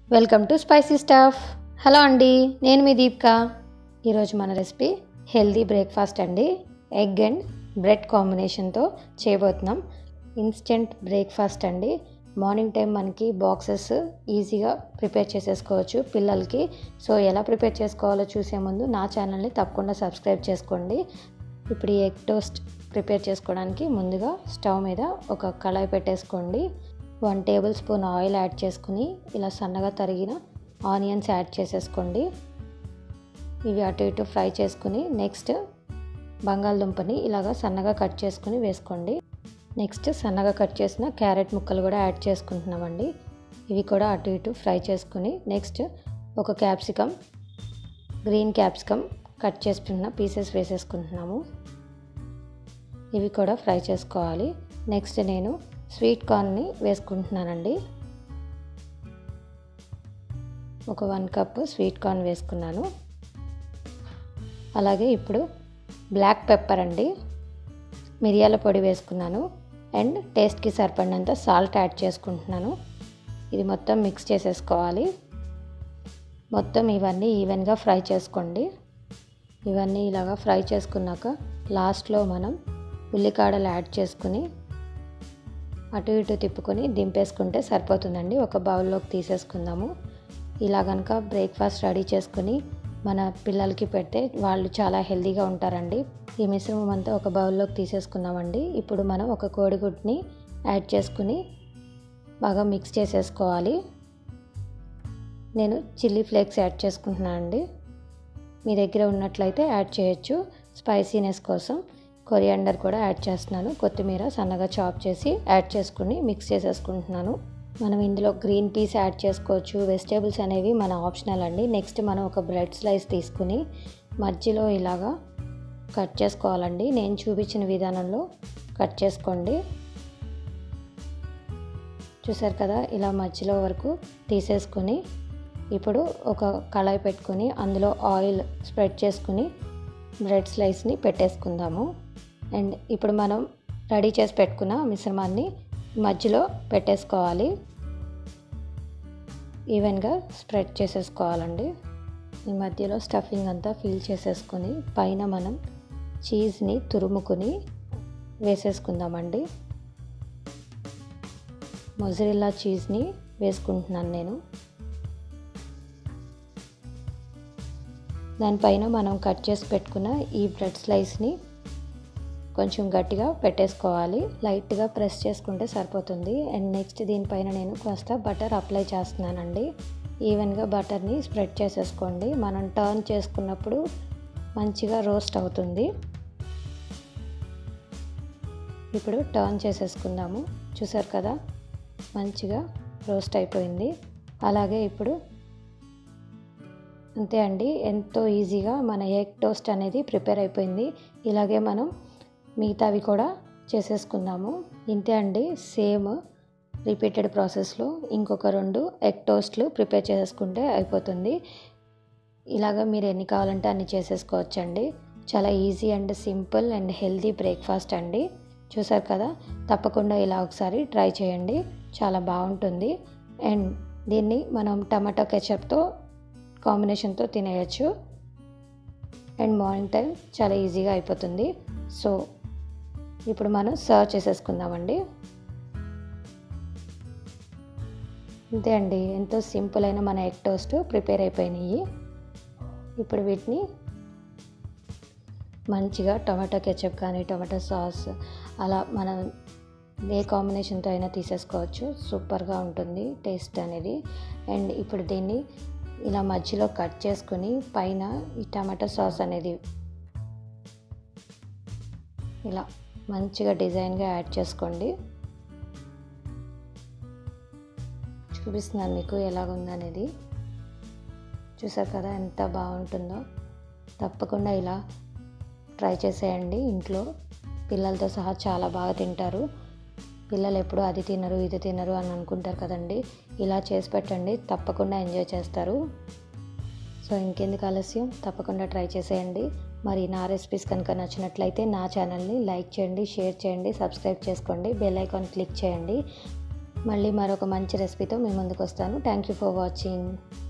welcome to spicy stuff hello అండి నేను మీ దీపిక ఈరోజు మన రెసిపీ హెల్దీ బ్రేక్ఫాస్ట్ అండి ఎగ్ అండ్ బ్రెడ్ కాంబినేషన్తో చేయబోతున్నాం ఇన్స్టెంట్ బ్రేక్ఫాస్ట్ అండి మార్నింగ్ టైం మనకి బాక్సెస్ ఈజీగా ప్రిపేర్ చేసేసుకోవచ్చు పిల్లలకి సో ఎలా ప్రిపేర్ చేసుకోవాలో చూసే ముందు నా ఛానల్ని తప్పకుండా సబ్స్క్రైబ్ చేసుకోండి ఇప్పుడు ఈ ఎగ్ టోస్ట్ ప్రిపేర్ చేసుకోవడానికి ముందుగా స్టవ్ మీద ఒక కళాయి పెట్టేసుకోండి one tablespoon oil add చేసుకుని ఇలా సన్నగా తరిగిన ఆనియన్స్ యాడ్ చేసేసుకోండి ఇవి అటు ఇటు ఫ్రై చేసుకుని నెక్స్ట్ బంగాళదుంపని ఇలాగా సన్నగా కట్ చేసుకుని వేసుకోండి నెక్స్ట్ సన్నగా కట్ చేసిన క్యారెట్ ముక్కలు కూడా యాడ్ చేసుకుంటున్నామండి ఇవి కూడా అటు ఇటు ఫ్రై చేసుకుని నెక్స్ట్ ఒక క్యాప్సికమ్ గ్రీన్ క్యాప్సికమ్ కట్ చేసుకున్న పీసెస్ వేసేసుకుంటున్నాము ఇవి కూడా ఫ్రై చేసుకోవాలి నెక్స్ట్ నేను స్వీట్ కార్న్ని వేసుకుంటున్నానండి ఒక వన్ కప్ స్వీట్ కార్న్ వేసుకున్నాను అలాగే ఇప్పుడు బ్లాక్ పెప్పర్ అండి మిరియాల పొడి వేసుకున్నాను అండ్ టేస్ట్కి సరిపడినంత సాల్ట్ యాడ్ చేసుకుంటున్నాను ఇది మొత్తం మిక్స్ చేసేసుకోవాలి మొత్తం ఇవన్నీ ఈవెన్గా ఫ్రై చేసుకోండి ఇవన్నీ ఇలాగా ఫ్రై చేసుకున్నాక లాస్ట్లో మనం ఉల్లికాడలు యాడ్ చేసుకుని అటు ఇటు తిప్పుకొని దింపేసుకుంటే సరిపోతుందండి ఒక బౌల్లోకి తీసేసుకుందాము ఇలా కనుక బ్రేక్ఫాస్ట్ రెడీ చేసుకుని మన పిల్లలకి పెడితే వాళ్ళు చాలా హెల్తీగా ఉంటారండి ఈ మిశ్రమం అంతా ఒక బౌల్లోకి తీసేసుకున్నామండి ఇప్పుడు మనం ఒక కోడిగుడ్ని యాడ్ చేసుకుని బాగా మిక్స్ చేసేసుకోవాలి నేను చిల్లీ ఫ్లేక్స్ యాడ్ చేసుకుంటున్నాను అండి మీ దగ్గర ఉన్నట్లయితే యాడ్ చేయొచ్చు స్పైసీనెస్ కోసం కొరియాండర్ కూడా యాడ్ చేస్తున్నాను కొత్తిమీర సన్నగా చాప్ చేసి యాడ్ చేసుకుని మిక్స్ చేసేసుకుంటున్నాను మనం ఇందులో గ్రీన్ పీస్ యాడ్ చేసుకోవచ్చు వెజిటేబుల్స్ అనేవి మన ఆప్షనల్ అండి నెక్స్ట్ మనం ఒక బ్రెడ్ స్లైస్ తీసుకుని మధ్యలో ఇలాగా కట్ చేసుకోవాలండి నేను చూపించిన విధానంలో కట్ చేసుకోండి చూసారు కదా ఇలా మధ్యలో వరకు తీసేసుకొని ఇప్పుడు ఒక కళాయి పెట్టుకొని అందులో ఆయిల్ స్ప్రెడ్ చేసుకుని బ్రెడ్ స్లైస్ని పెట్టేసుకుందాము అండ్ ఇప్పుడు మనం రెడీ చేసి పెట్టుకున్న మిశ్రమాన్ని మధ్యలో పెట్టేసుకోవాలి ఈవెన్గా స్ప్రెడ్ చేసేసుకోవాలండి ఈ మధ్యలో స్టఫింగ్ అంతా ఫిల్ చేసేసుకొని పైన మనం చీజ్ని తురుముకుని వేసేసుకుందామండి మొజరిల్లా చీజ్ని వేసుకుంటున్నాను నేను దానిపైన మనం కట్ చేసి పెట్టుకున్న ఈ బ్రెడ్ స్లైస్ని కొంచెం గట్టిగా పెట్టేసుకోవాలి లైట్గా ప్రెస్ చేసుకుంటే సరిపోతుంది అండ్ నెక్స్ట్ దీనిపైన నేను కాస్త బటర్ అప్లై చేస్తున్నానండి ఈవెన్గా బటర్ని స్ప్రెడ్ చేసేసుకోండి మనం టర్న్ చేసుకున్నప్పుడు మంచిగా రోస్ట్ అవుతుంది ఇప్పుడు టర్న్ చేసేసుకుందాము చూసారు కదా మంచిగా రోస్ట్ అయిపోయింది అలాగే ఇప్పుడు అంతే అండి ఎంతో ఈజీగా మన ఎగ్ టోస్ట్ అనేది ప్రిపేర్ అయిపోయింది ఇలాగే మనం మిగతావి కూడా చేసేసుకుందాము ఇంతే అండి సేమ్ రిపీటెడ్ ప్రాసెస్లో ఇంకొక రెండు ఎగ్ టోస్ట్లు ప్రిపేర్ చేసేసుకుంటే అయిపోతుంది ఇలాగ మీరు ఎన్ని కావాలంటే అన్ని చేసేసుకోవచ్చండి చాలా easy and simple and healthy breakfast అండి చూసారు కదా తప్పకుండా ఇలా ఒకసారి ట్రై చేయండి చాలా బాగుంటుంది అండ్ దీన్ని మనం టమాటో కెచప్తో కాంబినేషన్తో తినేయచ్చు అండ్ మార్నింగ్ టైం చాలా ఈజీగా అయిపోతుంది సో ఇప్పుడు మనం సర్వ్ చేసేసుకుందామండి అంతే అండి ఎంతో సింపుల్ అయిన మన ఎగ్ టోస్ట్ ప్రిపేర్ అయిపోయినాయి ఇప్పుడు వీటిని మంచిగా టమాటో కెచప్ కానీ టమాటో సాస్ అలా మనం ఏ కాంబినేషన్తో అయినా తీసేసుకోవచ్చు సూపర్గా ఉంటుంది టేస్ట్ అనేది అండ్ ఇప్పుడు దీన్ని ఇలా మధ్యలో కట్ చేసుకుని పైన ఈ టమాటో సాస్ అనేది ఇలా మంచిగా డిజైన్గా యాడ్ చేసుకోండి చూపిస్తున్నాను మీకు ఎలాగుందనేది చూసారు కదా ఎంత బాగుంటుందో తప్పకుండా ఇలా ట్రై చేసేయండి ఇంట్లో పిల్లలతో సహా చాలా బాగా తింటారు పిల్లలు ఎప్పుడు అది తినరు ఇది తినరు అని అనుకుంటారు కదండి ఇలా చేసి పెట్టండి తప్పకుండా ఎంజాయ్ చేస్తారు సో ఇంకెందుకు ఆలస్యం తప్పకుండా ట్రై చేసేయండి మరి నా రెసిపీస్ కనుక నచ్చినట్లయితే నా ఛానల్ని లైక్ చేయండి షేర్ చేయండి సబ్స్క్రైబ్ చేసుకోండి బెల్ ఐకాన్ క్లిక్ చేయండి మళ్ళీ మరొక మంచి రెసిపీతో మీ ముందుకు వస్తాను థ్యాంక్ యూ ఫర్ వాచింగ్